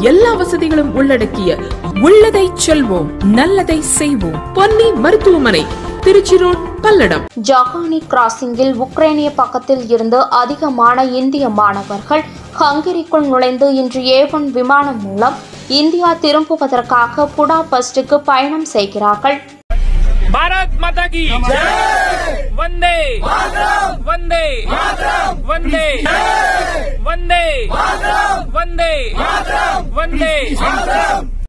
எல்லா வசதிகளும் உள்ளடக்கிய உள்ளதை செல்வோம் நல்லதை செய்வோம் பொன்னி மருத்துவமனை திருச்சி ரோட் பல்லடம் ஜாகானி கிராசிங்கில் உக்ரைனிய பக்கத்தில் இருந்து அதிகமான இந்திய மாணவர்கள் ஹங்கேரிக்குள் நுழைந்து இன்று ஏவன் விமானம் மூலம் இந்தியா திரும்புவதற்காக புடாபெஸ்டுக்கு பயணம் செய்கிறார்கள் भारत माता की वंदे वंदे वंदे वंदे वंदे वंदे